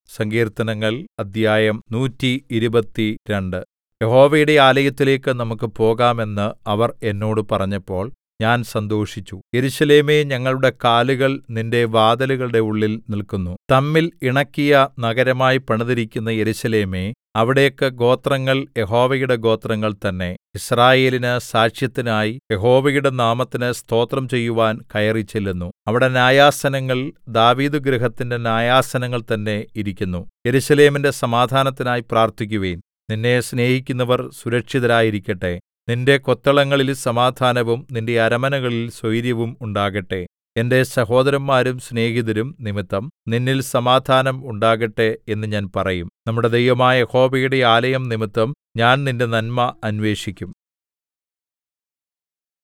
സങ്കീർത്തനങ്ങൾ അദ്ധ്യായം നൂറ്റി ഇരുപത്തിരണ്ട് യഹോവയുടെ ആലയത്തിലേക്ക് നമുക്ക് പോകാം എന്ന് അവർ എന്നോട് പറഞ്ഞപ്പോൾ ഞാൻ സന്തോഷിച്ചു യെരൂശലേമേ ഞങ്ങളുടെ കാലുകൾ നിന്റെ വാതിലുകളുടെ ഉള്ളിൽ നില്ക്കുന്നു തമ്മിൽ ഇണക്കിയ നഗരമായി പണിതിരിക്കുന്ന യെരൂശലേമേ അവിടേക്ക് ഗോത്രങ്ങൾ യഹോവയുടെ ഗോത്രങ്ങൾ തന്നെ യിസ്രായേലിന് സാക്ഷ്യത്തിനായി യഹോവയുടെ നാമത്തിന് സ്തോത്രം ചെയ്യുവാൻ കയറിച്ചെല്ലുന്നു അവിടെ ന്യായാസനങ്ങൾ ദാവീദുഗൃഹത്തിന്റെ ന്യായാസനങ്ങൾ തന്നെ ഇരിക്കുന്നു യെരൂശലേമിന്റെ സമാധാനത്തിനായി പ്രാർത്ഥിക്കുവിൻ നിന്നെ സ്നേഹിക്കുന്നവർ സുരക്ഷിതരായിരിക്കട്ടെ നിന്റെ കൊത്തളങ്ങളിൽ സമാധാനവും നിന്റെ അരമനകളിൽ സ്വൈരവും ഉണ്ടാകട്ടെ എന്റെ സഹോദരന്മാരും സ്നേഹിതരും നിമിത്തം നിന്നിൽ സമാധാനം ഉണ്ടാകട്ടെ എന്ന് ഞാൻ പറയും നമ്മുടെ ദൈവമായ യഹോവയുടെ ആലയം നിമിത്തം ഞാൻ നിന്റെ നന്മ അന്വേഷിക്കും